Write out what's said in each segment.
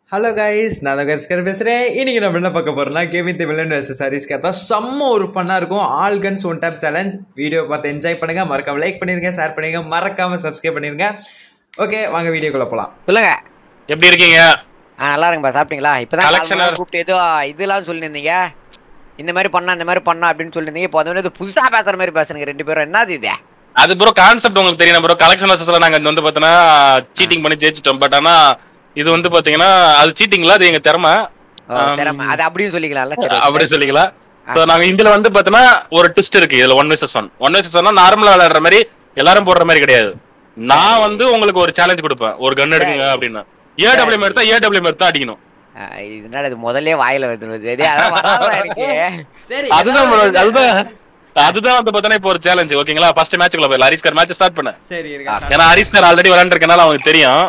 Hello guys நான் தான் கஸ்கர் பேசுகிறேன் இன்னைக்கு நம்ம என்ன பார்க்க போறோம்னா கேமிங் தமிழன் வர்சஸ் சாரீஸ் கேட்டா செம்ம ஒரு ஃபன்னாக இருக்கும் all guns one tap challenge video பார்த்து என்ஜாய் பண்ணுங்க மறக்காம லைக் பண்ணிருங்க ஷேர் பண்ணிருங்க மறக்காம சப்ஸ்கிரைப் பண்ணிருங்க ஓகே வாங்க வீடியோக்குள்ள போகலாம் சொல்லுங்க எப்படி இருக்கீங்க ஆ நல்லா இருங்கப்பா சாப்பிட்டீங்களா இப்பதான் Collection காலைல ஆ- கூப்பிட்டு ஏதோ இதெல்லாம் சொல்லியிருந்தீங்க இந்த மாதிரி பண்ணா இந்த மாதிரி பண்ணா அப்படின்னு சொல்லியிருந்தீங்க இப்போ வந்து புதுசா பேசுற மாதிரி பேசுறீங்க ரெண்டு பேரும் என்னது இது அது ப்ரோ கான்செப்ட் உங்களுக்கு தெரியும் ப்ரோ கலெக்ஷன் வசத்துல நாங்க இங்க வந்து பாத்தீங்கன்னா சீட்டிங் பண்ணி ஜெயிச்சிட்டோம் பட் ஆனா இது வந்து பாத்தீங்கன்னா அது சீட்டிங்ல அது எங்க திறமை ஓ, ஆம். திறமை அது அப்படியும் சொல்லிக்கலாம்ல சரி அப்படி சொல்லிக்கலாம் So, நாங்க இதுல வந்து பாத்தீங்கன்னா ஒரு ட்விஸ்ட் இருக்கு இதுல one vs one one vs ஒன்னா நார்மலா விளையாடுற மாதிரி எல்லாரும் போடுற மாதிரி கிடையாது நான் வந்து உங்களுக்கு ஒரு சேலஞ்ச் கொடுப்பேன் ஒரு கன் எடுக்குங்க சரி. அப்படின்னு ஏடபிள்யூ எடுத்தா ஏடபிள்யூ எடுத்தா அடிக்கணும் ஆ, இதனால இது முதல்லே வாயில வந்துருது இதே அதான் வராதா எனக்கு சரி அதுதான் bro, அதுதான் அதுதான் வந்து பாத்தீங்கன்னா இப்போ ஒரு சேலஞ்ச் ஓகேங்களா ஃபர்ஸ்ட் மேட்ச்க்குள்ள போயிடலாம் ஹரிஸ்கர் மேட்ச் ஸ்டார்ட் பண்ண சரி இருக்கா ஏன்னா ஹரிஸ்கர் ஆல்ரெடி விளையாண்டுருக்கனால அவங்களுக்கு தெரியும்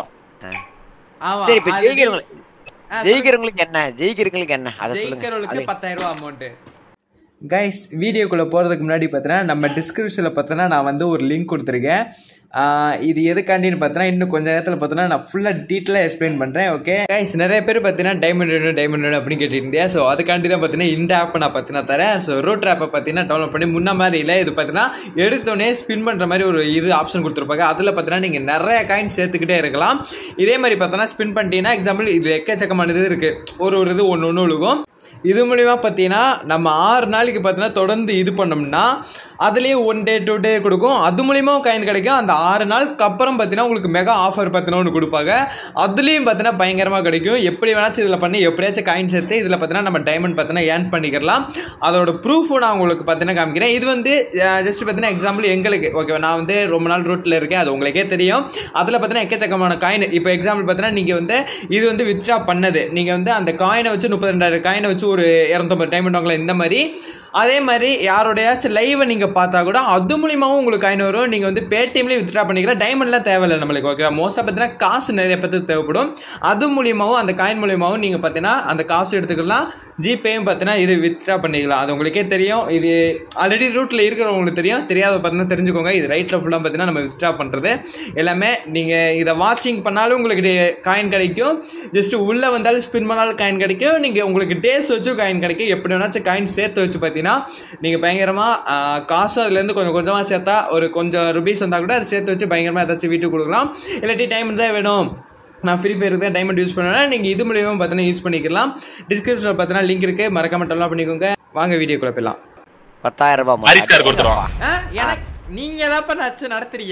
ஆமா சரி இப்ப அது- ஜெயிக்கிறவங்களுக்கு ஆ, ஜெயிக்கிறவங்களுக்கு என்ன ஜெயிக்கிறவங்களுக்கு என்ன அதை சொல்லுங்க ஜெயிக்கிறவங்களுக்கு அது- பத்தாயிரம் ரூபா அமௌண்ட்டு கைஸ் வீடியோக்குள்ளே போகிறதுக்கு முன்னாடி பார்த்தீங்கன்னா நம்ம டிஸ்கிரிப்ஷனில் பார்த்தோன்னா நான் வந்து ஒரு லிங்க் கொடுத்துருக்கேன் ஆஹ் இது எதுக்காண்டின்னு பார்த்தீங்கன்னா இன்னும் கொஞ்சம் நேரத்தில் பார்த்தீங்கன்னா நான் ஃபுல்லாக டீட்டெயிலாக எக்ஸ்பிளைன் பண்ணுறேன் ஓகே கைஸ் நிறைய பேர் பார்த்தீங்கன்னா டைமண்ட் வேணும் டைமண்ட் வேணும் அப்படின்னு கேட்டுட்டு இருந்தேன் ஸோ அதுக்காண்டி தான் பார்த்தீங்கன்னா இந்த ஆப்பை நான் பார்த்தீங்கன்னா தரேன் ஸோ ரோட் ஆப்பை பார்த்தீங்கன்னா டவுன்லோட் பண்ணி முன்ன மாதிரி இல்லை இது பார்த்தீங்கன்னா எடுத்தோடனே ஸ்பின் பண்ணுற மாதிரி ஒரு இது ஆப்ஷன் கொடுத்துருப்பாங்க அதில் பார்த்தீங்கன்னா நீங்கள் நிறைய காயின் சேர்த்துக்கிட்டே இருக்கலாம் இதே மாதிரி பார்த்தோன்னா ஸ்பின் பண்ணிட்டீங்கன்னா எக்ஸாம்பிள் இது எக்கச்சக்கமானது இருக்குது ஒரு ஒரு இது ஒன்று ஒன்று விழுகும் இது மூலிமா பார்த்தீங்கன்னா நம்ம ஆறு நாளைக்கு பார்த்தீங்கன்னா தொடர்ந்து இது பண்ணோம்னா அதுலேயே ஒன் டே டூ டே கொடுக்கும் அது மூலிமா காயின் கிடைக்கும் அந்த ஆறு நாளுக்கு அப்புறம் பார்த்தீங்கன்னா உங்களுக்கு மெகா ஆஃபர் பார்த்தீங்கன்னா ஒன்று கொடுப்பாங்க அதுலேயும் பார்த்தீங்கன்னா பயங்கரமாக கிடைக்கும் எப்படி வேணாச்சும் இதில் பண்ணி எப்படியாச்சும் காயின் சேர்த்து இதில் பார்த்தீங்கன்னா நம்ம டைமண்ட் பார்த்தீங்கன்னா ஏர்ன் பண்ணிக்கலாம் அதோட ப்ரூஃபும் நான் உங்களுக்கு பார்த்தீங்கன்னா காமிக்கிறேன் இது வந்து ஜஸ்ட் பார்த்தீங்கன்னா எக்ஸாம்பிள் எங்களுக்கு ஓகே நான் வந்து ரொம்ப நாள் ரூட்டில் இருக்கேன் அது உங்களுக்கே தெரியும் அதில் பார்த்தீங்கன்னா எக்கச்சக்கமான காயின் இப்போ எக்ஸாம்பிள் பார்த்தீங்கன்னா நீங்கள் வந்து இது வந்து வித்ட்ரா பண்ணது நீங்கள் வந்து அந்த காயினை வச்சு முப்பத்தி ரெண்டாயிரம் காயினை வச்சு ஒரு இரநூத்தம்பது டைமண்ட் வாங்கலாம் இந்த மாதிரி அதே மாதிரி யாரோடையாச்சும் லைவை நீங்கள் பார்த்தா கூட அது மூலியமாகவும் உங்களுக்கு காயின் வரும் நீங்கள் வந்து பேடிஎம்லேயே வித்ட்ரா பண்ணிக்கலாம் டைமண்ட்லாம் தேவையில்லை நம்மளுக்கு ஓகே மோஸ்ட்டாக பார்த்தீங்கன்னா காசு நிறைய பேருக்கு தேவைப்படும் அது மூலியமாகவும் அந்த காயின் மூலியமாகவும் நீங்கள் பார்த்தீங்கன்னா அந்த காசு எடுத்துக்கலாம் ஜிபேயும் பார்த்தீங்கன்னா இது வித்ட்ரா பண்ணிக்கலாம் அது உங்களுக்கே தெரியும் இது ஆல்ரெடி ரூட்டில் இருக்கிறவங்களுக்கு தெரியும் தெரியாத பார்த்தீங்கன்னா தெரிஞ்சுக்கோங்க இது ரைட்டில் ஃபுல்லாக பார்த்தீங்கன்னா நம்ம வித்ட்ரா பண்ணுறது எல்லாமே நீங்கள் இதை வாட்சிங் பண்ணாலும் உங்களுக்கு காயின் கிடைக்கும் ஜஸ்ட் உள்ளே வந்தாலும் ஸ்பின் பண்ணாலும் காயின் கிடைக்கும் நீங்கள் உங்களுக்கு டேஸ் வச்சு காயின் கிடைக்கும் எப்படி வேணாச்சும் காயின் சேர்த்து வச்சு பார்த்தீங்கன்னா நீங்கள் பயங்கரமாக காசும் அதுலேருந்து கொஞ்சம் கொஞ்சமாக சேர்த்தா ஒரு கொஞ்சம் ருபீஸ் வந்தால் கூட அதை சேர்த்து வச்சு பயங்கரமாக ஏதாச்சும் வீட்டுக்கு கொடுக்கலாம் இல்லாட்டி டைம் தான் வேணும் நான் ஃப்ரீ ஃபயர் தான் டைமண்ட் யூஸ் பண்ணுவேன் நீங்கள் இது மூலியமாக பார்த்தீங்கன்னா யூஸ் பண்ணிக்கலாம் டிஸ்கிரிப்ஷனில் பார்த்தீங்கன்னா லிங்க் இருக்குது மறக்காம டவுன்லோட் பண்ணிக்கோங்க வாங்க வீடியோக்குள்ள போயிடலாம் பத்தாயிரம் ரூபாய் மட்டும். ஹரிஸ்கார் கொடுத்துருவோம் எனக்கு நீங்கள் தான் நச்சு நடத்துறீங்க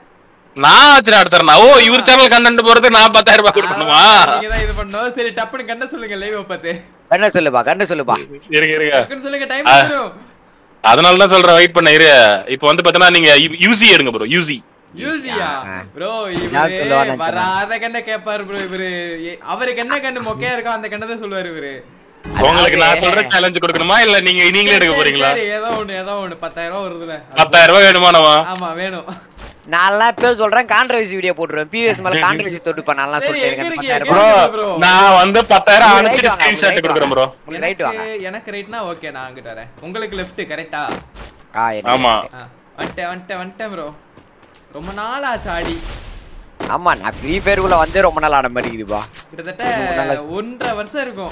நான் வச்சு நடத்துறேன் ஓ இவர் சேனல் கண்டென்ட் போறது நான் பத்தாயிரம் ரூபாய் கொடுக்கணுமா நீங்க தான் இது பண்ணோம் சரி டப்புன்னு கண்ட சொல்லுங்க லைவ் பார்த்து கண்ணு சொல்லுப்பா கண்ணு சொல்லுப்பா இருங்க இருங்க டக்குன்னு சொல்லுங்க டைம் ஆ. வரும் அதனால தான் சொல்றேன் வெயிட் பண்ண இரு இப்போ வந்து பாத்தீங்கன்னா நீங்க யூசி எடுங்க ப்ரோ யூசி யூசியா ஆ. ப்ரோ நான் இவரு சொல்லுவான்னு நினைச்சேன். வராத கண்ண கேட்பாரு ப்ரோ இவரு ஏ- அவருக்கு என்ன கண்ணு மொக்கையா இருக்கோ அந்த கண்ணை தான் சொல்லுவாரு இவரு உங்களுக்கு நான் சொல்ற சேலஞ்ச் கொடுக்கணுமா இல்ல நீங்க நீங்களே எடுக்க சரி, போறீங்களா சரி, ஏதோ ஒண்ணு ஏதோ ஒண்ணு பத்தாயிரம் ரூபாய் வருதுல பத்தாயிரம் ரூபாய் வேணுமானவா ஆமா வேணும் நான்லாம் பேர் சொல்றேன் கான்ட்ரவர்சி வீடியோ போட்டுருவேன் பிஎஸ் மேல கான்ட்ரவர்சி தொட்டுப்பா நல்லா சரி, சொல்லிட்டு எங்க இருக்கேன் இருக்கீங்க? பத்தாயிரம் ப்ரோ ரூபாய். bro. நான் வந்து பத்தாயிரம் நீங்க அனுப்பிச்சு right வாங்க, ஸ்கிரீன்ஷாட் right கொடுக்குறேன் ப்ரோ உங்களுக்கு ரைட் வாங்க எனக்கு எனக்கு ரைட்னா ஓகே நான் அங்கிட்டு வரேன் உங்களுக்கு லெஃப்ட் கரெக்டா ஆ, என்ன? ஆமா வந்துட்டேன் வந்துட்டேன் வந்துட்டேன் ப்ரோ ரொம்ப நாள் ஆச்சு ஆடி ஆமா நான் ஃப்ரீ ஃபயருக்குள்ள வந்து ரொம்ப நாள் ஆட மாதிரி இருக்குதுப்பா கிட்டத்தட்ட ஒன்றரை வருஷம் இருக்கும்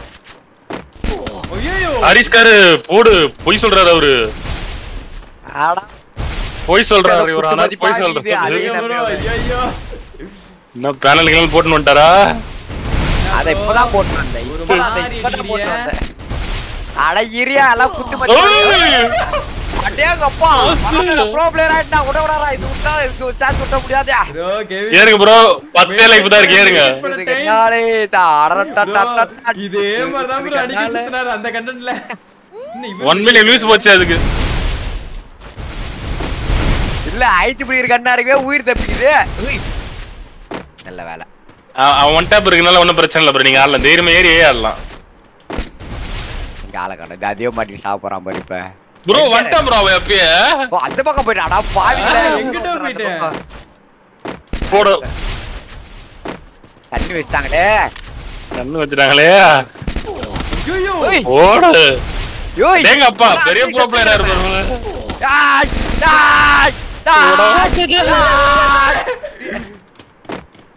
ஐயோ ஹரிஸ்காரு போடு பொய் சொல்றாரு அவரு ஆடா பொய் சொல்றாரு இவர் ஆனா குத்து பொய் மதிப்பா சொல்றாரு இது, அது ஐயோ bro, ஐயோ இன்னும் பேனல் கிளம்பி போட்டுன்னு வந்துட்டாரா அத இப்பதான் போட்டு வந்தேன் ஒரு இப்பதான் அந்த- மாதிரி இப்பதான் போட்டு இல்லையே. வந்தேன் அட இரியா எல்லாம் குத்து மதி ஓய்! அடேங்கப்பா ப்ரோ பிளேயர் ஆயிட்டா விட விடாரா இது விட்டா இது சான்ஸ் விட்ட முடியாதே ப்ரோ கேவி ஏறுங்க ப்ரோ பத்தே லைஃப் தான் இருக்கு ஏறுங்க இதுக்கு என்னாலே தா, அடடடா, Bro, டடடா. இதே மாதிரி தான் bro இதுக்கு அடிக்க என்னாலே- சுத்தினாரு அந்த கண்டென்ட்ல ஒன் மில்லியன் வியூஸ் போச்சு அதுக்கு இல்ல ஐத்து பிடிக்கிற கண்ணா இருக்கவே உயிர் தப்பிக்குது உய். நல்ல வேலை அ- அவன் ஒன் டேப் இருக்கனால ஒன்றும் பிரச்சனை இல்லை ப்ரோ நீங்க ஆடலாம் தைரியமா ஏறி ஆடலாம் இங்க ஆளை காணும் இது அதே மாட்டி சாப்பிடுறான் பாரு இப்ப ப்ரோ வந்துட்டான் ப்ரோ அவன் எப்பயே ஓ, அந்த பக்கம் போயிட்டு அடா பாவிங்களே. ஆ, எங்கிட்ட போயிட்டு? போடு தண்ணி வச்சிட்டாங்களே கண்ணு வச்சுட்டாங்களே ஐயோ ஓய், ஓடு ஓய். டேங்க அப்பா பெரிய ப்ரோ பிளேயரா இருப்பாரு டாய், டாய், டாய், டாய்.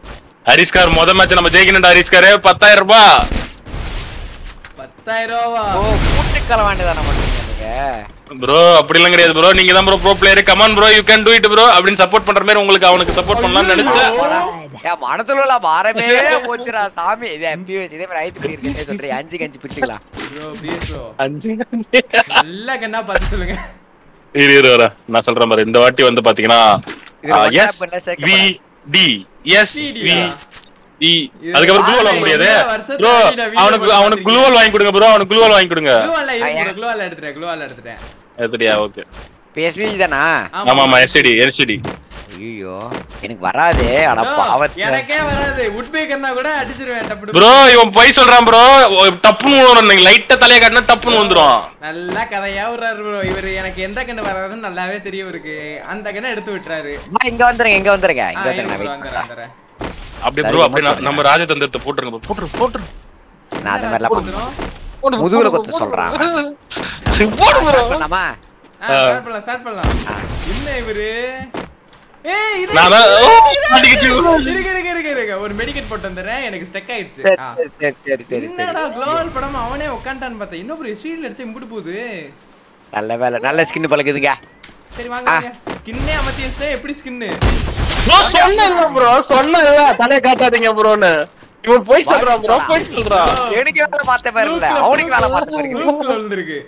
ஹரிஸ்கார் முத மேட்ச் நம்ம ஜெயிக்கணும்டா ஹரிஸ்கார் பத்தாயிரம் ரூபாய் பத்தாயிரம் ரூபாவா ஓ கூட்டுக்கல வேண்டியதானே பண்ணுறீங்க ப்ரோ அப்படிலாம் கிடையாது ப்ரோ நீங்க தான் bro bro player come on bro you can do it bro அப்படின்னு சப்போர்ட் பண்ற மாதிரி உங்களுக்கு அவனுக்கு சப்போர்ட் பண்ணலாம்னு நினைச்சேன் என் மனசுல உள்ள பாரமே போச்சுடா சாமி இது எம்பிஎஸ் இதே மாதிரி ஐத்து இருக்கே சொல்றேன் அஞ்சு கஞ்சி பிடிச்சிக்கலாம் ப்ரோ ப்ளீஸ் ப்ரோ அஞ்சு நல்ல கண்ணா பார்த்து சொல்லுங்க இரு இரு வரேன் நான் சொல்றேன் பாரு இந்த வாட்டி வந்து பாத்தீங்கன்னா இதுல one எஸ் tap பண்ணா சேர்க்க வி டி எஸ் CD வி யா? இ இது அதுக்கப்புறம் குளூவால் வாங்க முடியாது இந்த வருஷத்துல ப்ரோ நான் video அவனுக்கு போட்டு அவனுக்கு குளூவால் வாங்கி கொடுங்க ப்ரோ அவனுக்கு குளூவால் வாங்கி கொடுங்க க்ளூவால இருக்கு ஐயா. ப்ரோ க்ளூவால எடுத்துட்டேன் க்ளூவால எடுத்துட்டேன் சரியா ஓகே பேசுவி தானா ஆமா ஆமா எஸ்டி எஸ்டி ஐயோ எனக்கு வராது அட Bro, பாவத்தை எனக்கே வராது உட் பேக்கர்னா கூட அடிச்சிருவேன் டப்பு ப்ரோ இவன் போய் சொல்றான் ப்ரோ டப்புன்னு வரும் லைட்டா தலைய காட்டினா டப்புன்னு வந்துரும் நல்லா கதையா விடுறாரு ப்ரோ இவர் எனக்கு எந்த கண்ணு வராதுன்னு நல்லாவே தெரியும் இருக்கு அந்த கண்ணை எடுத்து விட்டுறாரு அம்மா, இங்க வந்துருங்க இங்க வந்துருங்க ஆ, இங்க வந்துருங்க இரு bro, wait வந்துடுறேன், பண்றேன். வந்துடுறேன். அப்படியே சரி, ப்ரோ அப்படியே மட்டும் நம்ம ராஜதந்திரத்தை போட்டுருங்க bro. போட்டுரு போட்டுரு நான் அந்த மாதிரிலாம் பண்ண கொடுத்துரும். மாட்டேன். முதுகுல குத்த சொல்றான் போடு ப்ரோ பண்ணாமா ஆ, start பண்ணலாம் start பண்ணலாம் என்ன இவரு ஏய் இது நான் தான்- ஓ, மாட்டிக்கிச்சு. இருங்க இருங்க இருங்க இருங்க ஒரு மெடிக்கெட் போட்டு வந்துடுறேன் எனக்கு ஸ்டக் ஆயிடுச்சு சரி ஆ. சரி சரி சரி சரி சரி என்னடா குளோவல் படம் அவனே உட்காந்துட்டான்னு பார்த்தேன் இன்னும் ஒரு ஸ்டீல் அடிச்சு இம்புட்டு போகுது நல்ல வேலை நல்ல ஸ்கின் பழகுதுங்க சரி வாங்க வாங்க ஸ்கின்னே அமர்த்தி வச்சுட்டா எப்படி ஸ்கின்னு ப்ரோ சொன்னல ப்ரோ சொன்னல தலைய காட்டாதீங்க ப்ரோன்னு இவன் போய் சொல்றான் ப்ரோ போய் சொல்றான் எனக்கு வேலை பார்த்த பாரு இல்ல அவனுக்கு வேலை பார்த்த பாரு இல்ல. லூப்ல விழுந்திருக்கு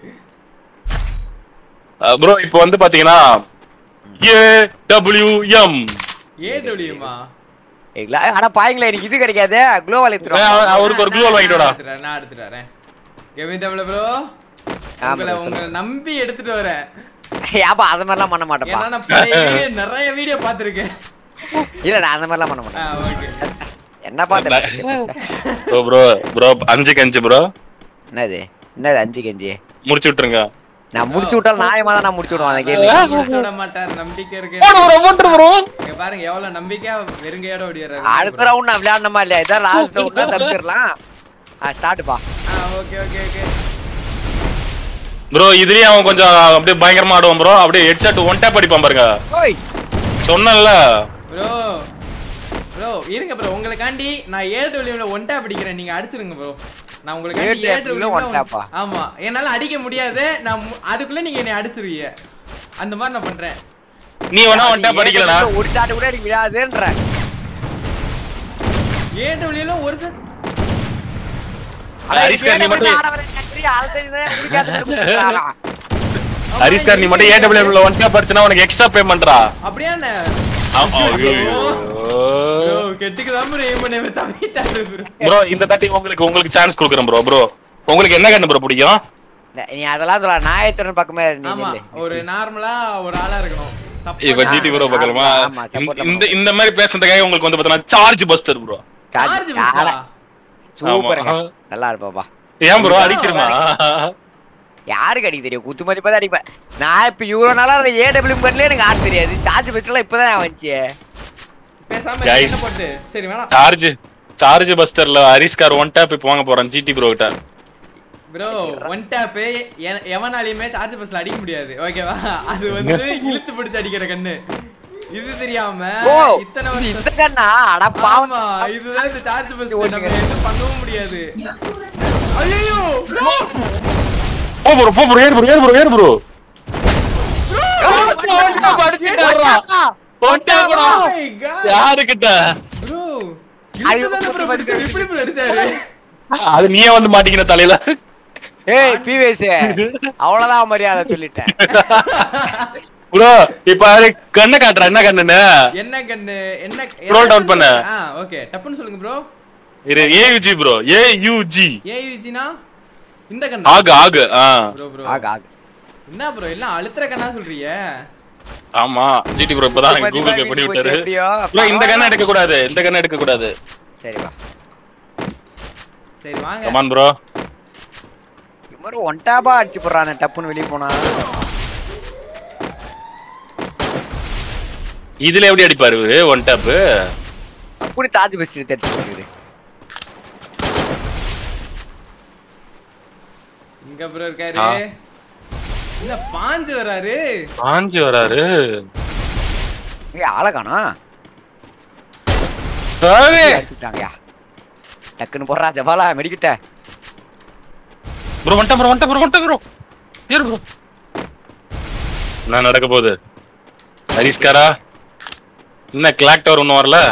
ப்ரோ இப்போ வந்து பாத்தீங்கன்னா ஏ டபிள்யூ எம் ஏடபிள்யூமா இல்ல, ஆனா பாயங்களே எனக்கு இது கிடைக்காது குளோவால் எடுத்துருவாங்க அவருக்கு ஒரு குளூவால் வாங்கிட்டு வாடா நான் எடுத்துட்டு வரேன் கெவின் தமிழ் ப்ரோ ஆமா, உங்களை bro, உங்களை நம்பி எடுத்துட்டு வரேன் ஏப்பா அது மாதிரிலாம் பண்ண மாட்டேப்பா ஏன்னா நான் பழைய video நிறைய வீடியோ பார்த்திருக்கேன் இல்ல நான் அந்த மாதிரிலாம் பண்ண மாட்டேன் ஆ ஓகே என்ன பார்த்து ப்ரோ ப்ரோ ப்ரோ அஞ்சு கஞ்சு ப்ரோ என்னது என்னது அஞ்சு கஞ்சி முடிச்சு விட்டுருங்க நான் முடிச்சு விட்டாலும் நியாயமா தான் நான் முடிச்சு விடுவேன் அந்த கேள்வி விட மாட்டார் நம்பிக்கை இருக்கு ப்ரோ போட்டு ப்ரோ இங்க பாருங்க எவ்வளவு நம்பிக்கையா வெறுங்கையோட ஓடிறாரு அடுத்த ரவுண்ட் நான் விளையாடணுமா இல்லையா இதான் லாஸ்ட் ரவுண்ட் தான் தப்பிடலாம் ஆ ஸ்டார்ட்ப்பா ஆ ஓகே ஓகே ஓகே ப்ரோ இதுலயே அவன் கொஞ்சம் அப்படியே பயங்கரமா ஆடுவான் ப்ரோ அப்படியே ஹெட்ஷாட் ஒன் டேப் அடிப்பான் பாருங்க ஓய் சொன்னல ப்ரோ ப்ரோ இருங்க ப்ரோ உங்களுக்காண்டி நான் ஏடபிள்யூல ஒன் டேப் அடிக்கிறேன் நீங்க அடிச்சிருங்க ப்ரோ நான் உங்களுக்காண்டி AW ல one tap ஆ? ஆமா என்னால அடிக்க முடியாது நான் மு- அதுக்குள்ள நீங்க என்னை அடிச்சிருவீங்க அந்த மாதிரி நான் பண்றேன் நீ வேணா ஒன் டேப் அடிக்கலடா ஒரு சாட்டு கூட எனக்கு விழாதுன்ற ஏடபிள்யூல ஒரு செட் ஹரிஸ்கார் நீ மட்டும் ஹரிஸ்கார் நீ மட்டும் ஏடபிள்யூல ஒன் டேப் அடிச்சனா உனக்கு எக்ஸ்ட்ரா பே பண்றா அப்படியா என்ன ப்ரோ ப்ரோ கெட்டுக்கு தான் ப்ரோ ஏம் பண்ணி தவிட்டாரு ப்ரோ ப்ரோ இந்த தாட்டி உங்களுக்கு உங்களுக்கு சான்ஸ் கொடுக்குறேன் ப்ரோ ப்ரோ உங்களுக்கு என்ன கண்ணு ப்ரோ பிடிக்கும் நீ அதெல்லாம் சொல்ல நாயத்துடன் பக்கமே நீ ஆமா நில்லு. ஒரு நார்மலா ஒரு ஆளா இருக்கணும் Support இப்ப ஆ- ஜிடி ப்ரோ பார்க்கலாமா ஆமா, support இந்த- இந்த இந்த மாதிரி பேசுறதுக்காக உங்களுக்கு வந்து பார்த்தீங்கன்னா charge buster bro charge charge boost ஆ? சூப்பருங்க ஆமா. நல்லா இருப்பாப்பா ஏன் ப்ரோ அடிக்கிறமா யாருக்கு அடிக்க தெரியும் குத்து மதிப்பா தான் அடிப்பேன் நான் இப்ப இவ்வளவு நாளா அந்த ஏடபிள்யூ பண்ணல எனக்கு ஆட தெரியாது சார்ஜ் பெட்லாம் இப்பதான் வந்துச்சு பேசாம Guys. என்ன போட்டு சரி வேணாம் சார்ஜ் சார்ஜ் பஸ்டர்ல ஹரிஸ்கார் ஒன் டேப் இப்போ வாங்க போறேன் ஜிடி ப்ரோ கிட்ட ப்ரோ ஒன் டேப் எவனாலையுமே சார்ஜ் பஸ்ல அடிக்க முடியாது ஓகேவா அது வந்து இழுத்து பிடிச்சு அடிக்கிற கண்ணு இது தெரியாம ஓ இத்தனை இது வருஷம் இந்த கண்ணா அட பாவம் ஆமா இதுதான் இந்த சார்ஜ் பஸ் ஓகே. நம்ம எதுவும் பண்ணவும் முடியாது ஐயோ போ ப்ரோ போ ப்ரோ ஏறு ப்ரோ ஏறு ப்ரோ ஏறு ப்ரோ யாரு கிட்ட ப்ரோ ஐயோ, இதுதானே ப்ரோ படிச்சாரு இப்படி ப்ரோ அடிச்சாரு அது நீயே வந்து மாட்டிக்கின தலையில ஏய் பிவிஎஸ் அவ்வளவுதான் மரியாதை சொல்லிட்டேன் ப்ரோ இப்ப அது கண்ணை காட்டுற என்ன கண்ணுன்னு என்ன கண்ணு என்ன Scroll down பண்ணு. ஆ ஓகே டப்புன்னு சொல்லுங்க ப்ரோ இது ஏயுஜி ப்ரோ ஏயுஜி ஏயுஜினா இந்த கண்ணா ஆகு ஆகு ஆ ப்ரோ ப்ரோ ஆக ஆக என்ன ப்ரோ எல்லாம் அழுத்துற கண்ணா சொல்றீங்க ஆமா ஜிடி ப்ரோ இப்பதான் எனக்கு கூகுள் பே பண்ணி விட்டாரு ப்ரோ இந்த கண்ணை எடுக்க கூடாது இந்த கண்ணை எடுக்க கூடாது சரிப்பா சரி வாங்க கமான் ப்ரோ இது மாதிரி ஒன் டாப்பா அடிச்சு போடுறானே டப்புன்னு வெளிய போனா இதுல எப்படி அடிப்பாரு இவரு ஒன் டேப் அப்படி சார்ஜ் பெஸ்ட் எடுத்து அடிச்சு போடுது இங்க ப்ரோ இருக்காரு ஆ. என்ன பாஞ்சு வராரு ஆஞ்சு வராரு ஏய் ஆளை காணோம் சாமி அடிச்சுட்டாங்கயா டக்குன்னு போடுறா ஜபாலா மெடிக்கிட்ட ப்ரோ வந்துட்டேன் ப்ரோ வந்துட்டேன் ப்ரோ வந்துட்டேன் ப்ரோ ஏறு ப்ரோ என்ன நடக்க போகுது ஹரிஸ்காரா என்ன கிளாக் டவர் ஒன்றும் வரல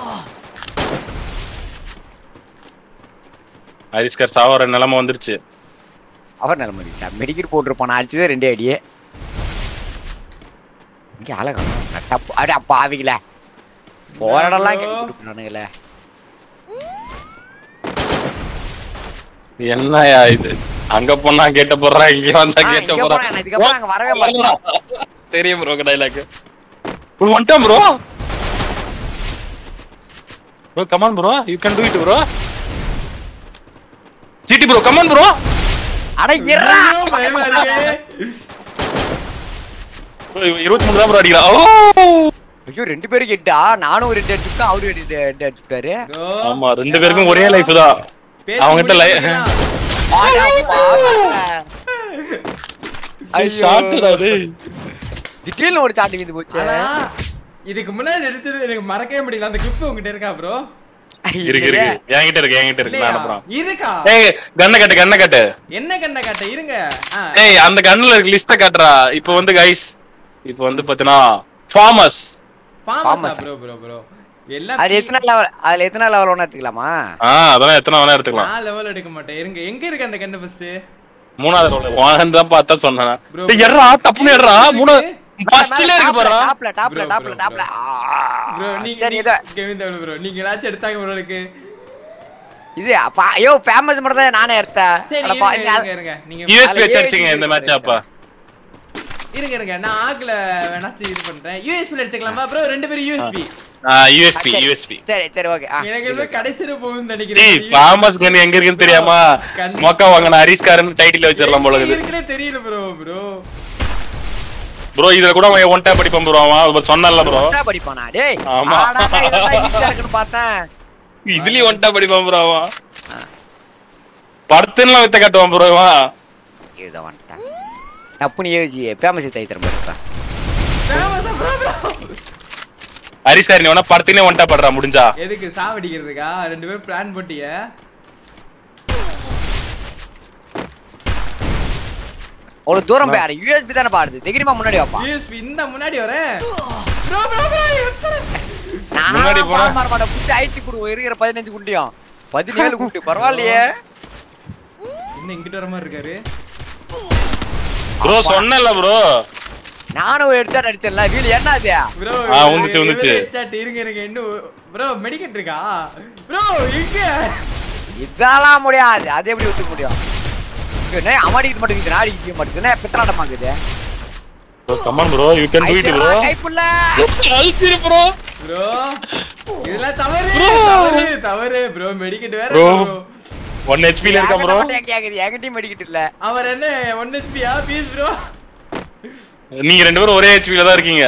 ஹரிஸ்கார் சாவர நிலைமை வந்துருச்சு அவர் நில மெடிக்கிட்டா மெடிக்கெட் போட்டிருப்பான் நான் அடிச்சதே ரெண்டே அடியே இங்கே அழகா நட்டப்பா அடி அப்பா ஆவிங்களே போற இடம்லாம் bro? கேட்டுனானுங்களே என்னயா இது அங்க போனா கேட்ட போறா இங்க வந்தா கேட்ட போறா இதுக்கப்புறம் அங்க வரவே மாட்டேன் தெரியும் ப்ரோ டைலாக் ப்ரோ வந்துட்டான் bro bro come on bro you can do it bro GT bro come on bro அட இருடா ஐயோ, பயமா இருக்கு. இருபத்தி மூணு தான் ப்ரோ அடிக்கிறா ஓ ஐயோ ரெண்டு பேரும் கெட்டா நானும் ரெண்டு அடிச்சுட்டேன் அவரும் ரெண்டு ரெண்டு அடிச்சுட்டாரு Bro, ஆமா ரெண்டு பேருக்கும் ஒரே லைஃப் தான் பேசி அவங்கிட்ட லை- முடிக்கலாம். ஷார்ட் அது திடீர்னு ஒரு சாட்டு வீந்து போச்சு ஆனா, இதுக்கு முன்னாடி எடுத்தது எனக்கு மறக்கவே முடியல அந்த கிளிப் உங்ககிட்ட இருக்கா ப்ரோ இருக்கு இருக்கு என்கிட்ட இருக்கு என்கிட்ட இருக்கு நான் அனுப்புறேன் இருக்கா ஏய் கண்ணை கட்டு கண்ணை கட்டு என்ன கண்ண காட்ட இருங்க ஆ, ஏய் அந்த கண்ணுல இருக்க லிஸ்ட காட்டுறா இப்போ வந்து கைஸ் இப்போ வந்து பாத்தீங்கன்னா ஃபார்மஸ் farmers farmers ஆ bro bro bro எல்லாம் அது எத்தனை லெவல் அதுல எத்தனை லெவல் ஒண்ணு எடுத்துக்கலாமா ஆ அதெல்லாம் எத்தனை வேணா எடுத்துக்கலாம் நான் லெவல் எடுக்க மாட்டேன் இருங்க எங்க இருக்கு அந்த கண்ணு ஃபர்ஸ்ட் மூணாவது ரோல் வாங்கன்னு தான் பார்த்தா சொன்னேன் Bro, டேய், எர்றா டப்புன்னு எர்றா மூணு ஃபர்ஸ்ட்ல இருக்கு பாரு டாப்ல டாப்ல Bro, டாப்ல bro, டாப்ல ப்ரோ நீங்க சரி நீ- இத கெவின் தேவ் ப்ரோ நீங்க ஏதாச்சும் எடுத்தாங்க ப்ரோ எனக்கு இது அப்பா ஐயோ ஃபேமஸ் மட்டும் தான் நானே எடுத்தேன் சரி அட பா, இருங்க, நீ இருங்க இருங்க நீங்க யூஎஸ்பி அதுல வச்சிருச்சீங்க ஏழு இந்த இருக்கு மேட்ச் அப்பா இருங்க இருங்க நான் ஆக்ல வேணாச்சும் இது பண்றேன் யூஎஸ்பி அடிச்சுக்கலாமா ப்ரோ ரெண்டு பேரும் யூஎஸ்பி யூஎஸ்பி சரி. யூஎஸ்பி சரி சரி ஓகே எனக்கு என்ன கடைசியில போகும்னு டேய் நினைக்கிறேன் ஃபார்மஸ் கன் எங்க இருக்குன்னு தெரியாமா கண்டிப்பா. மொக்க வாங்கின ஹரிஸ்காரன் டைட்டில் வச்சிடலாம் போல இருக்குது இருக்குனே தெரியல ப்ரோ ப்ரோ ப்ரோ இதுல கூட அவன் ஒன் டேப் படிப்பான் ப்ரோ அவன் சொன்னல ப்ரோ என்ன படிப்பானா டேய் ஆமா. ஆடாடா, இதெல்லாம் easy ஆ இருக்குன்னு பார்த்தேன் இதுலயும் ஒன் டேப் படிப்பான் ப்ரோ அவன் படத்துலாம் வித்த காட்டுவான் ப்ரோ அவன் இத வந்துட்டான் டப்புனு ஏஜி ஃபேமஸ் தை தரம் பார்த்தா ஃபேமஸா ப்ரோ ப்ரோ ஹரிசார் நீ வேணா படத்துலயே ஒன் டேப் படுறா முடிஞ்சா எதுக்கு சாவடிக்கிறதுக்கா ரெண்டு பேரும் பிளான் போட்டிய ஒரு தூரம் போய் ஆடு யூஎஸ்பி தானே பாடுது தைரியமா முன்னாடி வாப்பா யூஎஸ்பி இந்த முன்னாடி வரேன் ப்ரோ ப்ரோ ப்ரோ நான் முன்னாடி போனா- மாற மாட்டேன் புடிச்சு அழிச்சு கொடு இருக்கிற பதினஞ்சு குண்டியும் பதினேழு குண்டி பரவாயில்லையே இன்னும் இங்கிட்ட வர மாதிரி இருக்காரு ப்ரோ சொன்னல ப்ரோ நானும் ஒரு ஹெட்ஷாட் அடிச்சேன்ல வீல் என்ன அது ப்ரோ ஆ, வந்துச்சு, வந்துச்சு. சாட் இருங்க இருங்க இன்னும் ப்ரோ மெடிக்கெட் இருக்கா ப்ரோ எங்க இதெல்லாம் முடியாது அது எப்படி ஒத்துக்க முடியும் என்ன அமாடிக்கு மட்டும் இருக்குது நாடி இருக்க மாட்டேங்குது பித்தலாட்டம் ஆகுது bro come on bro you can do it bro கைப்புள்ள அல்சிரி ப்ரோ ப்ரோ இதெல்லாம் தவறு Bro. தவறு தவறு ப்ரோ மெடிக்கெட் வேற Bro. ப்ரோ 1 HP ல இருக்கா ப்ரோ கேக்குது என்கிட்டயும் மெடிக்கிட்டு இல்ல அவர் என்ன ஒன் ஹெச்பியா பீஸ் ப்ரோ நீங்க ரெண்டு பேரும் ஒரே HP ல தான் இருக்கீங்க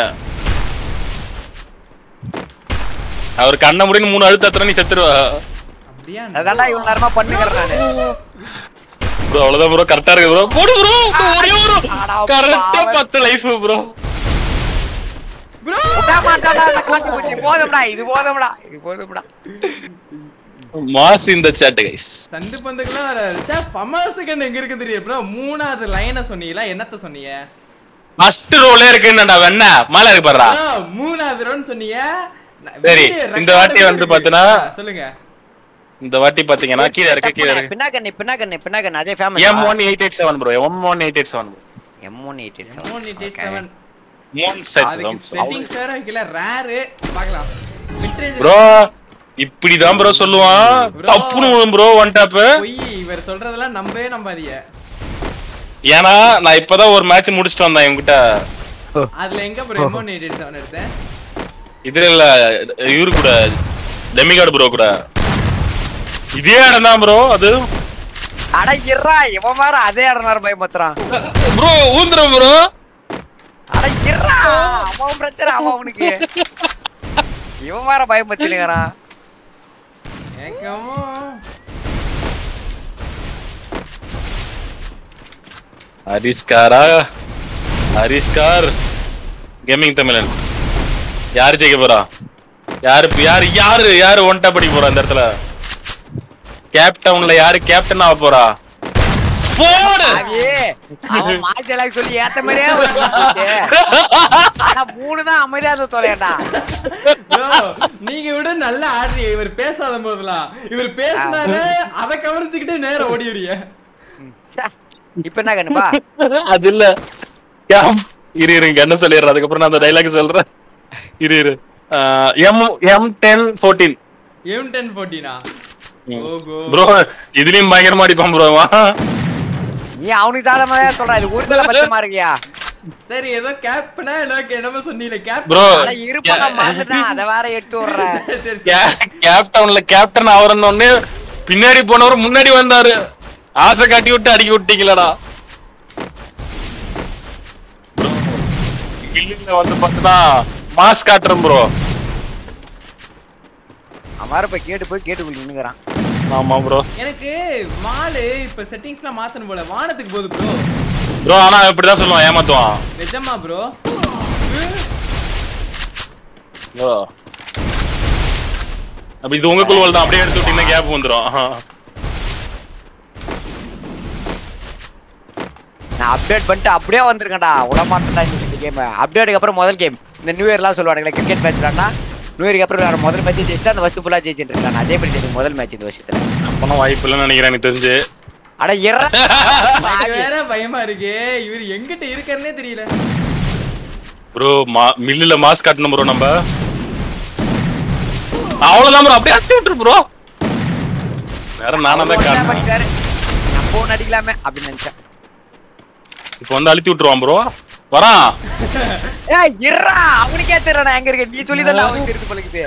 அவர் கண்ண முடின்னு மூணு அழுத்த அத்தனை நீ செத்துருவ அப்படியா அதெல்லாம் இவ்வளவு நேரமா பண்ணுகிறேன் நானு ப்ரோ அவ்வளவுதான் ப்ரோ கரெக்டா இருக்கு ப்ரோ போடு ப்ரோ ஒரே ஒரு அடா கரெக்டா பாவம். பத்து லைஃப் ப்ரோ ப்ரோ விட மாட்டாடா அந்த காட்டு பூச்சி போதும்டா இது போதும்டா இது போதும்டா மாஸ் இந்த சாட் கைஸ் சந்து பந்துக்குலாம் வராது சே பமாசுக்கு எங்க இருக்கு தெரியும் ப்ரோ மூணாவது லைனை சொன்னீங்களா என்னத்த சொன்னீங்க ஃபர்ஸ்ட் ரோலே இருக்குன்னடா வெண்ண மேல இருக்கு பாருடா Bro, மூணாவது ரவுண்ட் சொன்னீங்க நான் சரி, video இந்த record வாட்டி வந்து இருக்கு. பாத்தீங்கன்னா- ஆ, சொல்லுங்க இந்த வாட்டி பாத்தீங்கன்னா கீழ இருக்கு கீழ இருக்கு பின்னாக்கண்ணு பின்னாக்கண்ணு பின்னாக்கண்ணு அதே famous M one eight eight seven bro M one eight eight seven M one eight eight M1 87. மூணு செட் அதுக்கு செட்டிங்ஸ் வேற வைக்கல ரேரு பார்க்கலாம் மிட்ரேஞ்ச் ப்ரோ இப்படிதான் ப்ரோ சொல்லுவான் Bro. தப்புன்னு ப்ரோ ஒன் டாப் பொய் இவர் சொல்றதெல்லாம் நம்பவே நம்பாதீங்க ஏன்னா நான் இப்பதான் ஒரு மேட்ச் முடிச்சிட்டு வந்தேன் இவங்கிட்ட அதுல எங்க ப்ரோ M1 87 எடுத்தேன் இதுல இல்ல இவரு கூட டெமிகார்டு ப்ரோ கூட இதே இடம் தான் ப்ரோ அது அட இருடா இவன் வேற அதே இடம் பயமுத்துறான் ப்ரோ ஊந்துரும் ப்ரோ அட இருடா அவன் பிரச்சனை அவன் அவனுக்கு இவன் வேற பயமுத்தினுங்கிறான் ஏக்கமோ ஹரிஸ்காரா ஹரிஸ்கார் கேமிங் தமிழன் யார் ஜெயிக்க போறா யாரு இப்ப யாரு யாரு யாரு ஒன்டா படி போறா அந்த இடத்துல கேப்டவுன்ல யாரு கேப்டன் ஆக போறா போடு சாமி, அவன் மாஜலாக்கு சொல்லி ஏத்த மாதிரியே ஒரு beat இருக்கு. ஆனா மூணு தான் அமைதியா இருந்து தொலையண்டா Bro, நீங்க விட நல்லா ஆடுறீங்க இவர் பேசாத போதெல்லாம் இவர் பேசினாரு அதை கவனிச்சுக்கிட்டே நேரம் ஓடிடுறீங்க ச்சே, இப்ப என்ன கண்ணுப்பா அது இல்ல கேம் இரு இருங்க என்ன சொல்லிடுறேன் அதுக்கப்புறம் நான் அந்த டைலாக் சொல்றேன் இரு இரு M M ten fourteen M ten போட்டினா ஓகோ ப்ரோ இதுலயும் பயங்கரமா அடிப்பான் ப்ரோ நீ அவனுக்கு தாழ மாதிரி சொல்ற இது ஒரு தலை பட்சமா இருக்கியா சரி ஏதோ கேப்னா எனக்கு என்னமோ சொன்னீங்க கேப் ப்ரோ அட இருப்பா மறந்துட்டான் அதை வேற எடுத்து விடுறேன் சரி சரி கேப்டவுன்ல கேப்டன் ஆவறன்னு உடனே பின்னாடி போனவர் முன்னாடி வந்தாரு ஆசை காட்டி விட்டு அடிக்க விட்டீங்களடா இல்ல வந்து பார்த்தா மாஸ் காட்டுறேன் ப்ரோ அவன் இப்ப கேட்டு போய் கேட்டுக்குள்ள நின்னுக்கிறான் ஆமா ப்ரோ எனக்கு மாலு இப்ப செட்டிங்ஸ்லாம் மாத்தணும் போல வானத்துக்கு போகுது ப்ரோ ப்ரோ ஆனா இப்படிதான் சொல்லுவான் ஏமாத்துவான் நிஜமா ப்ரோ ப்ரோ அப்ப இது உங்க குழுவல் தான் அப்படியே எடுத்து விட்டீங்கன்னா கேப் வந்துரும் நான் அப்டேட் பண்ணிட்டு அப்படியே வந்திருக்கேன்டா விட மாட்டேன்டா இந்த கேம் அப்டேட்டுக்கு அப்புறம் முதல் கேம் இந்த நியூ இயர்லாம் சொல்லுவானுங்களே கிரிக்கெட் மேட்ச் விளாட்னா நியூ இயருக்கு அப்புறம் வேற முதல் மேட்ச் ஜெயிச்சுட்டு அந்த வருஷம் ஃபுல்லாக ஜெயிச்சுட்டு இருக்கான் அதே மாதிரி ஜெயிச்சு முதல் மேட்ச் இந்த வருஷத்துல அப்பனா வாய்ப்பு இல்லைன்னு நினைக்கிறேன் எனக்கு தெரிஞ்சு அட இற எனக்கு வேற பயமா இருக்கே இவர் எங்கிட்ட இருக்காருன்னே தெரியல ப்ரோ மா மில்லுல மாஸ் காட்டணும் ப்ரோ நம்ம அவ்வளவுதான் ப்ரோ அப்படியே அடிச்சு விட்டுரு ப்ரோ வேற நானா தான் காட்டணும் பண்ணிட்டாரு நம்ம ஒன்று அடிக்கலாமே அப்படின்னு நினைச்சேன் இப்போ வந்து அழுத்தி விட்டுருவான் ப்ரோ வரான் ஏய் இறா அவனுக்கே தெரியல நான் எங்க இருக்கேன் நீ சொல்லி தான் அவனுக்கு தெரிஞ்சு பழகுது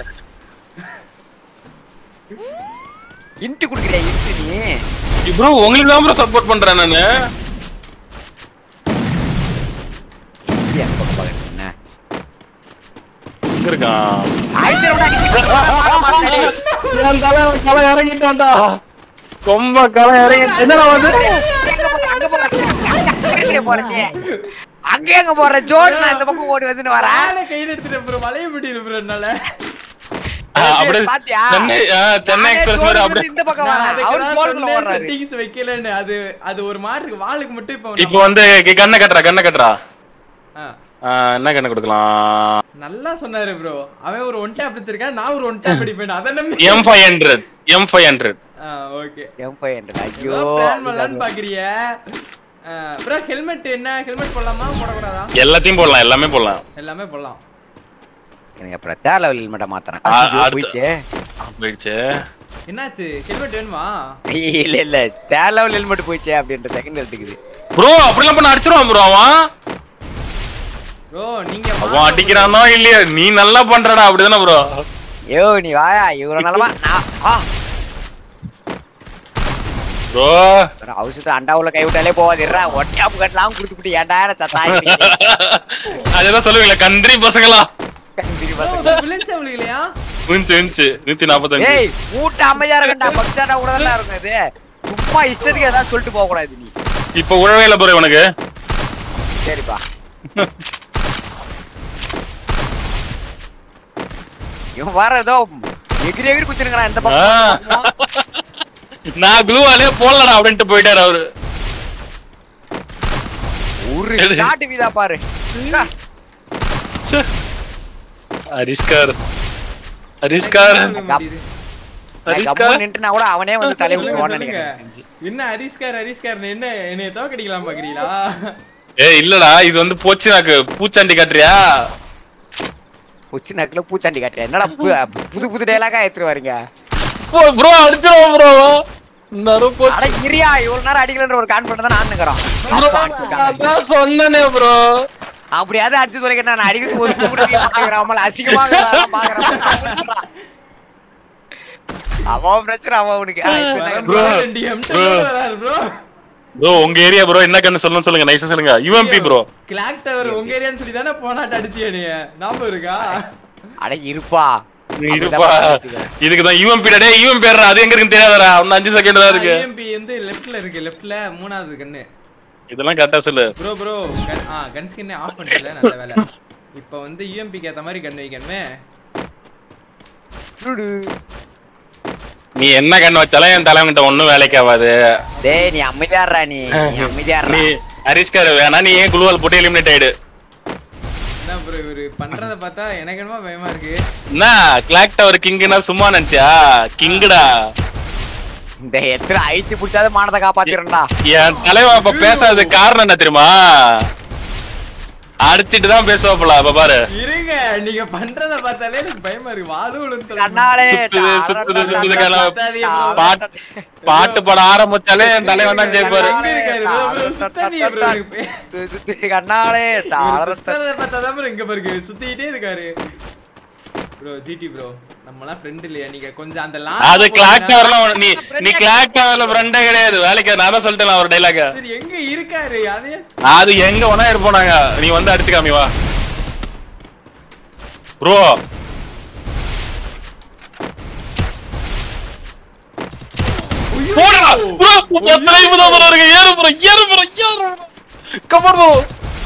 இன்ட்டு குடுக்குறியா இன்ட்டு நீ ப்ரோ உங்களுக்கு தான் ப்ரோ சப்போர்ட் பண்றேன் நானு இது என் பக்கம் பாக்குறது என்ன எங்க இருக்கான் ஆயிரத்தி ரூபாய் அடிக்க வர மாட்டானே. என் தலை தலை இறங்கிட்டான்டா ரொம்ப கலை இறங்கி என்னடா வந்து எங்க போற? அங்க போற. அங்க போற நீ. அங்க எங்க போற ஜோன் நான் இந்த பக்கம் ஓடி வந்துன்னு வரேன் நானே கையில எடுத்துட்டேன் ப்ரோ வளைய முடியல ப்ரோ என்னால ஆ, அப்படியே பாத்தியா? சென்னை ஆ, சென்னை நானே எக்ஸ்பிரஸ் ஜோன் மாதிரி வந்து அப்படியே இந்த பக்கம் நான் வரேன் அதுக்கு அவர் தான் போலுக்குள்ள சொன்னேன் ஓடுறாரு settings வைக்கலன்னு அது அது ஒரு மாதிரி இருக்கு வாளுக்கு மட்டும் இப்போ இப்போ வந்து கண்ணை கட்டுறா கண்ணை கட்டுறா ஆ, ஆ, என்ன கண்ணை கொடுக்கலாம் நல்லா சொன்னாரு ப்ரோ அவன் ஒரு ஒன் டேப் வச்சிருக்கான் நான் ஒரு ஒன் டேப் அடிப்பேன் அதை நம்பி M five hundred M five hundred okay M five hundred ஐயோ பிளான் பண்ணலாம்னு பாக்குறிய ப்ரோ ஹெல்மெட் என்ன ஹெல்மெட் போடலாமா போடக்கூடாதா எல்லாத்தையும் போடலாம் எல்லாமே போடலாம் எல்லாமே போடலாம் எனக்கு அப்புறம் தேர் லெவல் ஹெல்மெட்டை மாத்துறேன் ஆ, ஐயோ, அடுத்து- போயிடுச்சு ஆ, போயிடுச்சு என்னாச்சு ஹெல்மெட் வேணுமா இல்ல இல்ல தேர் லெவல் ஹெல்மெட் போயிடுச்சு அப்படின்ற செகண்ட் எடுத்துக்குது ப்ரோ அப்படிலாம் பண்ண அடிச்சிருவான் ப்ரோ அவன் ப்ரோ நீங்க அவன் அடிக்கிறானோ இல்லையா நீ நல்லா பண்றடா அப்படிதானே ப்ரோ ஐயோ நீ வாயா இவ்வளவு நல்லமா நான் ஆ ப்ரோ அவசரத்தை அண்டாவுல கை விட்டாலே போவாதுடா ஒட்டியாப்பு கட்டலாம் கொடுத்துட்டு ஏன்டா சத்தாய் அதேதான் சொல்லுவீங்களா கன்றி பசங்களா வில்லன்ஸ் இல்லையா இருந்துச்சு இருந்துச்சு நூத்தி நாப்பத்தஞ்சு ஏய் கூட்ட அமைதியா இருக்கண்டா பக்தாடா கூட தான் இருக்கும் இது சும்மா இஷ்டத்துக்கு ஏதாவது சொல்லிட்டு போக கூடாது நீ இப்ப உழவே இல்ல ப்ரோ உனக்கு சரிப்பா இவன் வர ஏதோ எகிரி எகிரி குச்சிருக்கிறான் இந்த ஆ. பக்கம் நான் குளூவாலே போடலடா அப்படின்ட்டு போயிட்டாரு அவரு ஒரு ஷாட் வீதா பாரு ச்சே. ச்சே. ஹரிஸ்கார் ஹரிஸ்கார் நான் ஹரிஸ்கார் கம்முன்னு நின்னுட்டுனா கூட அவனே வந்து தலையை சொல்லுங்க, விட்டுருவான்னு சொல்லுங்க. நினைக்கிறேன் என்ன ஹரிஸ்கார் ஹரிஸ்கார் என்ன என்னைய தோக்கடிக்கலாம் பாக்குறீங்களா ஏய் இல்லடா இது வந்து போச்சு எனக்கு பூச்சாண்டி காட்டுறியா உச்சி நக்குல பூச்சாண்டி காட்டுறேன் என்னடா பு- புது புது டைலாக்கா எடுத்துட்டு வரீங்க ப்ரோ அடிச்சிருவோம் ப்ரோ நரு போச்சு அட இரியா இவ்வளவு நேரம் அடிக்கலன்ற ஒரு கான்பிடன்ட் தான் நான் நிக்கிறோம் அதான் சொன்னனே ப்ரோ அப்படியாவது அடிச்சு சொல்லிக்கிட்டா நான் அடிக்கிறது ஒரு கூட அவங்கள அசிங்கமா பாக்குறேன் அவன் பிரச்சனை அவன் அவனுக்கு ஆ, இப்ப என்ன Bro. ரெண்டு M10 bro. வராரு ப்ரோ ப்ரோ உங்க ஏரியா ப்ரோ என்ன கண்ணு சொல்லணும் சொல்லுங்க நைஸா சொல்லுங்க யூஎம்பி ப்ரோ கிளாக் டவர் உங்க ஏரியான்னு சொல்லி தானே போனாட்டு அடிச்சியே நீ ஞாபகம் இருக்கா அட இருப்பா இருப்பா இதுக்குதான் யூஎம்பி டே யூஎம்பி பேர்றா அது எங்க இருக்குன்னு தெரியாதடா இன்னும் அஞ்சு செகண்ட் தான் இருக்கு EMP வந்து லெஃப்ட்ல இருக்கு லெஃப்ட்ல மூணாவது கண்ணு இதெல்லாம் கரெக்டா சொல்லு ப்ரோ ப்ரோ ஆ கன் ஸ்கின்னே ஆஃப் பண்ணிட்டல நல்ல வேலை இப்போ வந்து யூஎம்பிக்கு ஏத்த மாதிரி கன் வைக்கணுமே டுடு. நீ என்ன கண்ணு வச்சாலும் என் தலைவன்கிட்ட ஒண்ணும் வேலைக்கு ஆகாது டேய் நீ அமைதியாடுறா நீ நீ அமைதியாடுறா நீ ஹரிஸ்கர் வேணா நீ ஏன் குழுவால் போட்டு எலிமினேட் ஆயிடு என்ன ப்ரோ இவரு பண்றத பார்த்தா எனக்கு என்னமோ பயமா இருக்கு என்ன கிளாக் டவர் கிங்குனா சும்மா நினைச்சியா கிங்குடா இந்த எத்தனை ஐச்சு பிடிச்சாது மானத்தை காப்பாத்திரண்டா என் தலைவன் அப்ப பேசாததுக்கு காரணம் என்ன தெரியுமா அடிச்சிட்டு தான் பேசுவாப்புல அப்ப பாரு இருங்க நீங்க பண்றத பார்த்தாலே எனக்கு பயமா இருக்கு வாழு விழுந்து கண்ணாலே சுத்துது, சுத்துது, சுத்துது, கண்ணா. சுத்தாதீங்க bro. பாட்டு பாட்டு பாட ஆரம்பிச்சாலே என் தலைவன் தான் ஜெயிப்பாரு எங்க இருக்காரு bro? bro, சுத்தாதீங்க bro எனக்கு. சுத்து, சுத்து, கண்ணாலே இவரு டாரத்த- சுத்தாதத பார்த்தாதான் bro இங்க பாருங்க சுத்திட்டே இருக்காரு ப்ரோ ஜிடி ப்ரோ நம்மலாம் ஃப்ரெண்ட் இல்லையா நீங்க கொஞ்சம் அந்த அது லாஸ்ட் கிளாக் டவர்லாம் நீ நீ கிளாக் டவர்ல ஃப்ரெண்டே கிடையாது வேலைக்கு நான் தான் சொல்லிட்டேன் ஒரு டைலாக சரி எங்க இருக்காரு அதே அது எங்க வேணா இருப்போம் நாங்க நீ வந்து அடிச்சு காமி வா ப்ரோ போடா ப்ரோ பத்து லைஃப் தான் ப்ரோ இருக்கு ஏறு ப்ரோ ஏறு ப்ரோ ஏறு கமர் ப்ரோ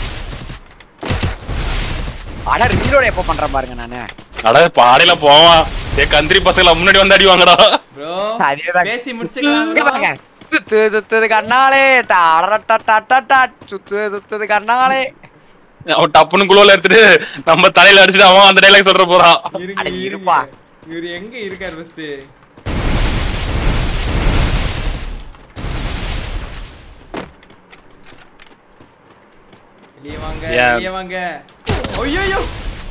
அட ரீலோட எப்ப பண்றேன் பாருங்க நானு அட பாடையில போவான் ஏ கந்திரி பசங்கள முன்னாடி வந்து அடிவாங்கடா ப்ரோ அதேதான். பேசி இங்க முடிச்சுக்கலாம் பாருங்க சுத்து சுத்துது கண்ணாலே டாரட்டா சுத்து சுத்துது கண்ணாலே அவன் டப்புன்னு குளோல எடுத்துட்டு நம்ம தலையில அடிச்சுட்டு அவன் அந்த டைலாக் சொல்ற போறான் இருங்க அட, இருங்க இருப்பா. இவரு எங்க இருக்காரு ஃபர்ஸ்ட் வெளிய வாங்க ஏன்? வெளிய வாங்க ஐயோ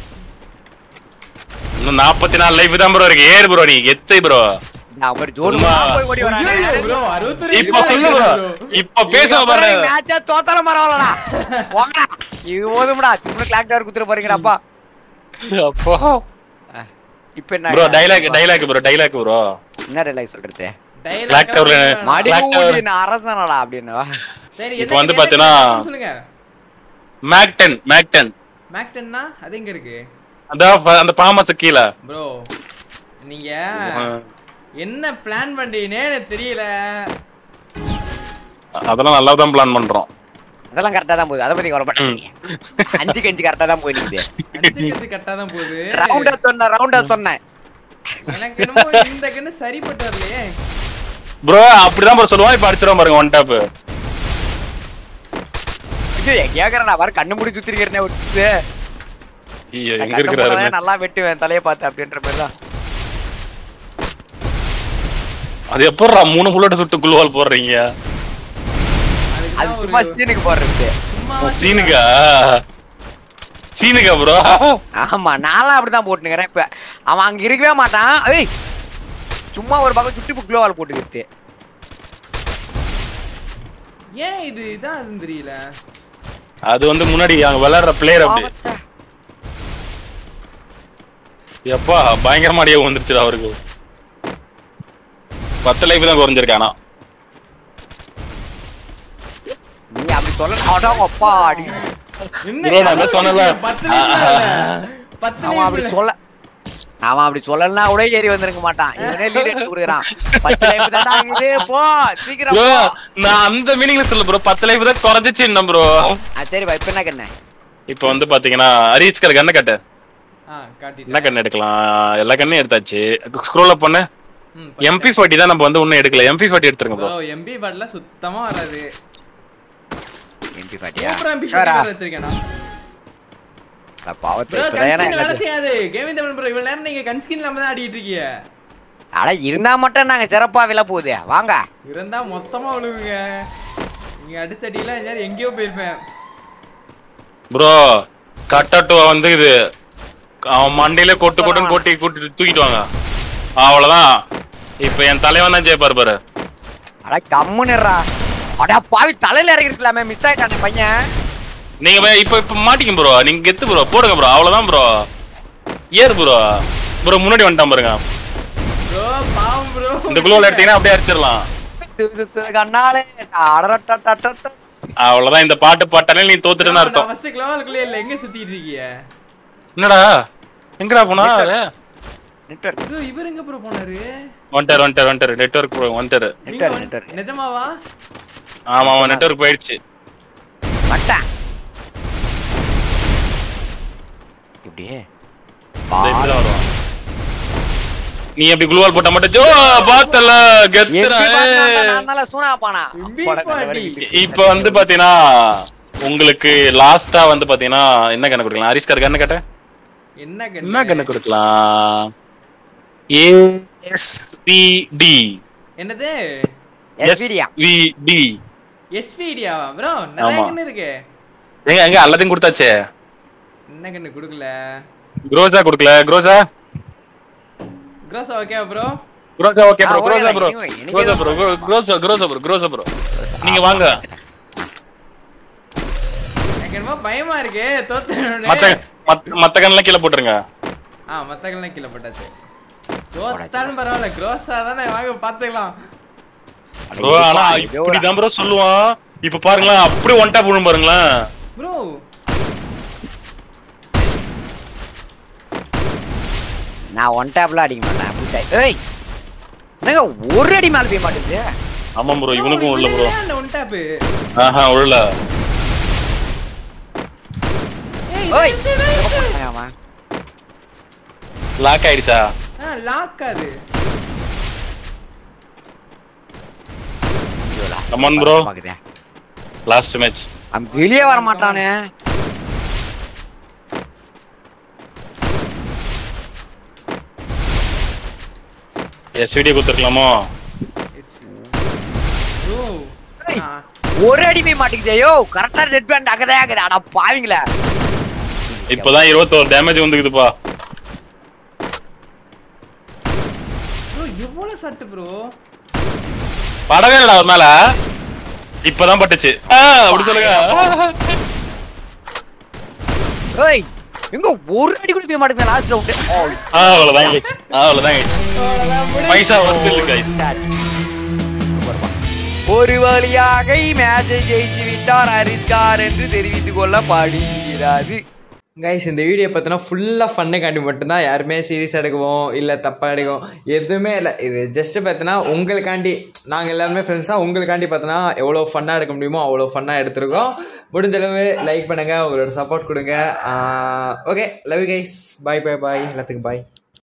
இன்னும் நாற்பத்தி நாலு லைஃப் தான் ப்ரோ இருக்கு ஏறு ப்ரோ நீ எத்தை ப்ரோ நான் ஒரு ஜோடு சும்மா. போய் ஓடி வரானே ப்ரோ 62 இப்ப சொல்லு ப்ரோ இப்ப பேச பாரு மேட்சா தோத்தால மரவலடா போங்கடா இது போதும்டா திரும்ப கிளாக் டவர் குத்துற போறீங்கடாப்பா அப்பா இப்போ என்ன bro dialogue dialogue bro dialogue bro என்ன டைலாக் சொல்றது Black Tower ல மடி Black Tower. ஊடி நான் அரசனடா அப்படின்னு சரி இப்ப என்ன வந்து என்ன பாத்தீங்கன்னா- கேக்குறீங்க? சொல்லுங்க மேக்டன் மேக்டன் மேக்டன்னா அது எங்க இருக்கு அதான் ப- அந்த பாமஸ் கீழே ப்ரோ நீங்க ஆ. என்ன பிளான் பண்றீங்கன்னே எனக்கு தெரியல அதெல்லாம் நல்லா தான் பிளான் பண்றோம் அதெல்லாம் கரெக்டா தான் போகுது அதை பத்தி கவலைப்படாதீங்க அஞ்சுக்கு அஞ்சு கரெக்டா தான் போயிடுது அடிச்சுக்கிறது கரெக்டா தான் போகுது ரவுண்டா சொன்னேன் ரவுண்டா சொன்னேன் எனக்கு என்னமோ இந்த கண்ணு சரிப்பட்டு வரலையே ப்ரோ அப்படிதான் ப்ரோ சொல்லுவான் இப்ப அடிச்சிரும் பாருங்க ஒன் டாப் ஐயோ கேக்குறேன் வர கண்ணு முடி சுத்திருக்கிறேன் விட்டு ஐயோ நான் எங்க கண்ணை இருக்கிறாரு மூடாதே, நல்லா வெட்டுவேன் தலையை பார்த்து அப்படின்ற மாதிரி தான் அது எப்படா மூணு புல்லட் சுட்டு குழுவால் போடுறீங்க அதுக்கு அது தான் சும்மா ஒரு சீனுக்கு போடுறது சும்மா சீனுக்கா சீனுக்கா ப்ரோ ஆமா நான்லாம் அப்படிதான் போட்டுனுக்கிறேன் இப்ப அவன் அங்க இருக்கவே மாட்டான் ஏய் சும்மா ஒரு பக்கம் சுட்டி புக்லோ வால் போட்டுக்கிட்டு ஏன் இது இதான் அதுன்னு தெரியல அது வந்து முன்னாடி அங்க விளையாடுற பிளேயர் அப்படி எப்பா பயங்கரமா அடியே வந்துருச்சுடா அவருக்கு பத்து லைஃப் தான் குறைஞ்சிருக்கானா நீ அப்படி சொல்ல அடா அப்பா அடி என்ன Bro, நான் தான் சொன்னேன்ல. பத்து நிமிஷம் இல்ல. பத்து அவன் அப்படி நிமிஷம் சொல்ல அவன் அப்படி சொல்லலனா கூட ஏறி வந்திருக்க மாட்டான் இவனே லீட் எடுத்து கொடுக்குறான் பத்து லைஃப் தான்டா இது போ சீக்கிரம் ப்ரோ போ நான் அந்த மீனிங்ல சொல்ல ப்ரோ பத்து லைஃப் தான் குறைஞ்சிச்சு இன்னும் ப்ரோ ஆ சரி பா இப்ப என்ன கண்ணே இப்போ வந்து பாத்தீங்கன்னா அரீச்கர் கண்ணை கட்டு ஆ காட்டிட்டேன் என்ன கண்ணு எடுக்கலாம் எல்லா கண்ணையும் எடுத்தாச்சு ஸ்க்ரோல் அப் பண்ணு ம், எம்பி ஃபார்ட்டி தான் நம்ம வந்து ஒன்னும் எடுக்கல எம்பி ஃபார்ட்டி எடுத்துருங்க ப்ரோ ப்ரோ எம்பி பாட்ல சுத்தமா வராது எம்பி பாட்டியா சூப்பரா எம்பி ஷோரா வச்சிருக்கேன் பாவத்தை ப்ரோ இப்பதான் கன்ஸ்கின் வேலை எனக்கு- செய்யாது கேமிங் தமிழ் ப்ரோ இவ்வளவு நேரம் நீங்க கன்ஸ்கின் இல்லாம தான் ஆடிட்டு இருக்கீங்க அட இருந்தா மட்டும் நாங்க சிறப்பா வில போகுது வாங்க இருந்தா மொத்தமா விழுவுங்க நீங்க அடிச்ச அடியில எங்கேயாவது எங்கேயோ போயிருப்பேன் ப்ரோ கட்டட்டு வந்து இது அவன் மண்டையில கொட்டு கொட்டுன்னு கொட்டி கூட்டி தூக்கிட்டு வாங்க அவ்வளவுதான் இப்ப என் தலைவன் தான் ஜெயிப்பார் பாரு அட கம்முன்னுறா அட பாவி தலையில இறங்கி இருக்கலாமே மிஸ் ஆயிட்டானே பையன் நீங்க போய் இப்ப இப்ப மாட்டிங்க ப்ரோ நீங்க கெத்து ப்ரோ போடுங்க ப்ரோ அவ்வளவுதான் ப்ரோ ஏறு ப்ரோ ப்ரோ முன்னாடி வந்துட்டான் பாருங்க ப்ரோ பாவம் ப்ரோ இந்த குளோல எடுத்தீங்கன்னா அப்படியே அடிச்சிடலாம் சுத்து, சுத்து, கண்ணாலே அடரட்டட்டட்ட. அவ்வளவுதான் இந்த பாட்டு பாட்டாலே நீ தோத்துட்டேன்னு அர்த்தம் ஃபர்ஸ்ட் கிளவலுக்குள்ளே இல்ல எங்க சுத்திட்டு இருக்கீங்க என்னடா எங்கடா போனா நெட்வொர்க் ப்ரோ இவர் எங்க ப்ரோ போனாரு வந்துட்டார் வந்துட்டார் வந்துட்டார் நெட்ஒர்க் ப்ரோ வந்துட்டாரு நீங்க நெட்வொர்க் வந்து- நெட்வொர்க் நிஜமாவா ஆமா ஆமா நெட்ஒர்க் போயிடுச்சு வட்டேன் இப்படியே இந்த இப்படிதான் வருவான் நீ அப்படி குளுவால் போட்ட மட்டும் ஜோ பார்த்தல கெத்துடா எப்படி பார்த்தா ஏய். நான் நல்லா சூனா பானா இம்பி போடா, பாட்டி. வலிக்குது. இப்ப வந்து பாத்தீங்கன்னா உங்களுக்கு லாஸ்டா வந்து பாத்தீங்கன்னா என்ன கண்ணு கொடுக்கலாம் ஹரிஸ்கர் கண்ணு கேட்டேன் என்ன என்ன கண்ணு கண்ணு கொடுக்கலாம் ஏஎஸ்பிடி என்னது SVD-யா? விடி எஸ்பிடியா ப்ரோ நிறைய ஆமா. கண்ணு இருக்கு எங்க எங்க எல்லாத்தையும் கொடுத்தாச்சே என்ன கண்ணு கொடுக்கல குரோஜா கொடுக்கல குரோஜா க்ரோஸ் okay bro Groza okay bro ஆ, குரோஜா ஓகே, ப்ரோ எனக்கு- எனக்கு குரோஜா எதுவும் bro Groza Groza bro Groza bro நீங்க வாங்க எனக்கு என்னமோ பயமா இருக்கு மத்த தோத்து மத்த- மத்த கண்ணெல்லாம் கீழே போட்டுருங்க ஆ மத்த கண்ணெல்லாம் கீழே போட்டாச்சு தோத்தாலும் பரவாயில்ல க்ரோஸா தானே வாங்க பாத்துக்கலாம் ப்ரோ ஆனா இப்படிதான் ப்ரோ சொல்லுவான் இப்ப பாருங்களேன் அப்படி ஒன் டாப் விழும் பாருங்களேன் ப்ரோ நான் ஒன் டேப்ல அடிக்க மாட்டேன் அப்படி டை- ஏய் என்னங்க ஒரு அடி மேல போய் மாட்டேங்குது ஆமா ப்ரோ இவனுக்கும் உள்ள ப்ரோ அந்த ஒன் டாப் ஆஹா உள்ள ஏய் ஓய் இது இது இது. ஆமா லாக் ஆயிடுச்சா ஆ லாக் அது Come on, bro. பாக்குதே லாஸ்ட் மேட்ச் அவன் வெளியே வர மாட்டானே எஸ் வீடியோ கொடுத்துருக்கலாமோ ப்ரோ ஏய். ஒரு அடி போய் மாட்டேங்குதே யோ கரெக்டா ரெட் பேண்ட் அங்கதே ஆகுது அட பாவீங்களே இப்பதான் இருபத்தோரு டேமேஜ் வந்துக்குதுப்பா ப்ரோ எவ்வளவு சட்டு ப்ரோ படவே இல்லடா அவர் மேல இப்பதான் பட்டுச்சு ஆ, அப்படி சொல்லுங்க ஏய் எங்க ஒரு அடி கூட போய் மாட்டேங்குது லாஸ்ட் ரவுண்ட் ஆ, அவ்வளவுதான் guys. ஆ, அவ்வளவுதான் guys. பைசா வந்து guys. ஒரு வழியாக மேட்சை ஜெயிச்சு விட்டார் அரிஸ்கார் என்று தெரிவித்துக் கொள்ள பாடுகிறது கைஸ் இந்த வீடியோ பார்த்தோன்னா ஃபுல்லாக ஃபன்னுக்காண்டி மட்டும்தான் யாருமே சீரியஸ் எடுக்குவோம் இல்லை தப்பாக எடுக்குவோம் எதுவுமே இல்லை இது ஜஸ்ட்டு பார்த்தோன்னா உங்களுக்காண்டி நாங்கள் எல்லாருமே ஃப்ரெண்ட்ஸ் தான் உங்களுக்காண்டி பார்த்தோன்னா எவ்வளோ ஃபன்னாக எடுக்க முடியுமோ அவ்வளோ ஃபன்னாக எடுத்துருக்கோம் முடிஞ்ச அளவு லைக் பண்ணுங்கள் உங்களோட சப்போர்ட் கொடுங்க okay love guys bye bye bye எல்லாத்துக்கும் பாய்